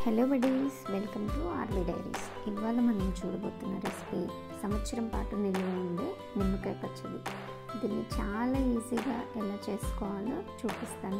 hello buddies welcome to RV diaries ఇవాళ మనం చూడబోతున్న recipe సంవత్సరం పాటు నిల్వ ఉండే నిమ్మకాయ పచ్చడి దీన్ని చాలా ఈజీగా ఎలా చేసుకోవాలో చూపిస్తాను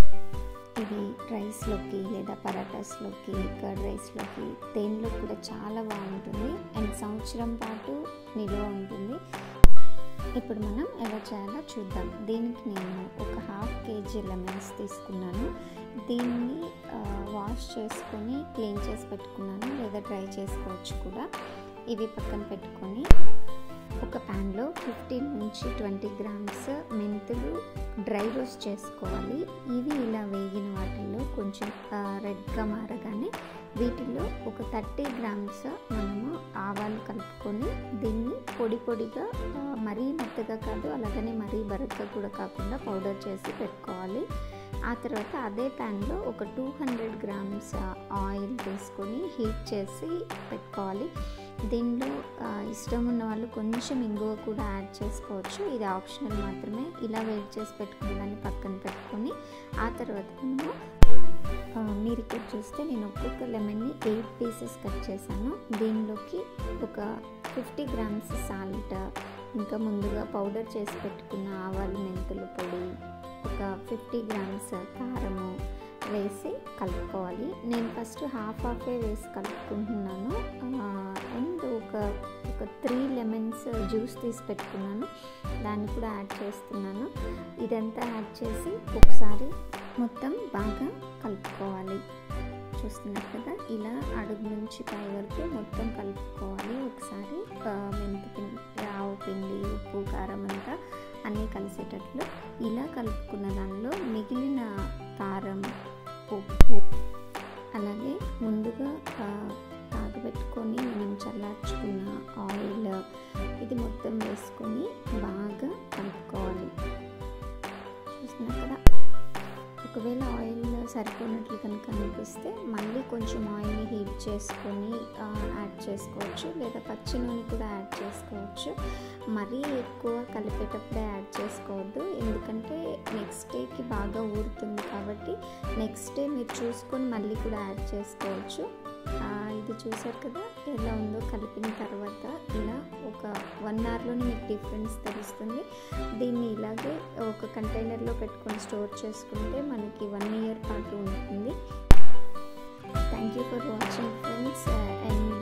ఇది రైస్లోకి లేదా పరాటాస్లోకి కర్డ్ రైస్లోకి దేనిలో కూడా చాలా బాగుంటుంది అండ్ సంవత్సరం పాటు నిల్వ ఉంటుంది ఇప్పుడు మనం ఎలా చేయాలో చూద్దాం దీనికి నేను ఒక హాఫ్ కేజీ లెమన్స్ తీసుకున్నాను దీన్ని వాష్ చేసుకొని క్లీన్ చేసి పెట్టుకున్నాను లేదా డ్రై చేసుకోవచ్చు కూడా ఇవి పక్కన పెట్టుకొని ఒక ప్యాన్లో ఫిఫ్టీన్ నుంచి ట్వంటీ గ్రామ్స్ మెంతులు డ్రై రోస్ట్ చేసుకోవాలి ఇవి ఇలా వేగిన వాటిల్లో కొంచెం రెడ్గా మారగానే వీటిలో ఒక థర్టీ గ్రామ్స్ మనము ఆవాలు కలుపుకొని దీన్ని పొడి పొడిగా మరీ మెత్తగా కాదు అలాగనే మరీ బరగ్గా కూడా కాకుండా పౌడర్ చేసి పెట్టుకోవాలి ఆ తర్వాత అదే ప్యాన్లో ఒక టూ హండ్రెడ్ గ్రామ్స్ ఆయిల్ తీసుకొని హీట్ చేసి పెట్టుకోవాలి దీనిలో ఇష్టం ఉన్న వాళ్ళు కొంచెం ఇంగువ కూడా యాడ్ చేసుకోవచ్చు ఇది ఆప్షనల్ మాత్రమే ఇలా వెయిట్ చేసి పెట్టుకున్న దాన్ని పక్కన పెట్టుకొని ఆ తర్వాత మనము మీరు ఇక్కడ చూస్తే నేను ఒక్కొక్క లెమన్ని ఎయిట్ పీసెస్ కట్ చేశాను దీనిలోకి ఒక ఫిఫ్టీ గ్రామ్స్ సాల్ట్ ఇంకా ముందుగా పౌడర్ చేసి పెట్టుకున్న ఆవాలు మెంతుల పొడి ఒక ఫిఫ్టీ గ్రామ్స్ కారము వేసి కలుపుకోవాలి నేను ఫస్ట్ హాఫ్ హాఫే వేసి కలుపుకుంటున్నాను అండ్ ఒక ఒక త్రీ లెమన్స్ జ్యూస్ తీసి పెట్టుకున్నాను దాన్ని కూడా యాడ్ చేస్తున్నాను ఇదంతా యాడ్ చేసి ఒకసారి మొత్తం బాగా కలుపుకోవాలి చూస్తున్నారు కదా ఇలా అడుగు నుంచి పై వరకు మొత్తం కలుపుకోవాలి ఒకసారి మెంతి పిండి ఆవు పిండి ఉప్పు కారం అంతా అన్నీ కలిసేటట్లు ఇలా కలుపుకున్న దానిలో మిగిలిన కారం ఉప్పు అలాగే ముందుగా తాగబెట్టుకొని మనం చల్లార్చుకున్న ఆయిల్ ఇది మొత్తం వేసుకొని బాగా కలుపుకోవాలి చూస్తున్నారు కదా ఒకవేళ ఆయిల్ సరిపోయినట్లు కనుక అనిపిస్తే మళ్ళీ కొంచెం ఆయిల్ని హీట్ చేసుకొని యాడ్ చేసుకోవచ్చు లేదా పచ్చి నూనె కూడా యాడ్ చేసుకోవచ్చు మరీ ఎక్కువ కలిపేటప్పుడే యాడ్ చేసుకోవద్దు ఎందుకంటే నెక్స్ట్ డేకి బాగా ఊరుతుంది కాబట్టి నెక్స్ట్ డే మీరు చూసుకొని మళ్ళీ కూడా యాడ్ చేసుకోవచ్చు ఇది చూసారు కదా ఎలా ఉందో కలిపిన తర్వాత ఇలా ఒక వన్ అవర్లోనే మీకు డిఫరెన్స్ తెలుస్తుంది దీన్ని ఇలాగే ఒక కంటైనర్లో పెట్టుకొని స్టోర్ చేసుకుంటే మనకి వన్ ఇయర్ పాటు ఉంటుంది thank you for watching friends and